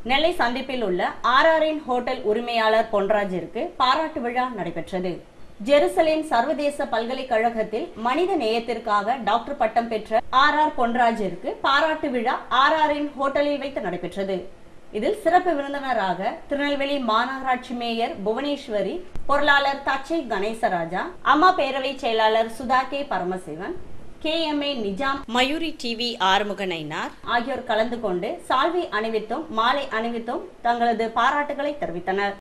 நெல்லை சந்திப்பில் உள்ள RRN hotel உரிமையாளர் பொன்ராஜிற்கு பாராட்டு விழா நடைபெற்றது ஜெருசலேம் சர்வதேச பல்கலைக்கழகத்தில் மனித நேயத்திற்காக டாக்டர் பட்டம் பெற்ற ஆர் ஆர் பொன்ராஜிற்கு பாராட்டு விழா ஆர்ஆர்என் ஹோட்டலில் வைத்து நடைபெற்றது இதில் சிறப்பு விருந்தினராக திருநெல்வேலி மாநகராட்சி மேயர் புவனேஸ்வரி பொருளாளர் தச்சை கணேசராஜா அம்மா பேரவை செயலாளர் Sudha K Paramasivan K M A Nizam Mayuri TV Arumuganainar ஆகியோர் கலந்து கொண்டு சால்வை அணிவித்தும் மாலை அணிவித்தும் தங்களது பாராட்டுகளை தெரிவித்தனர்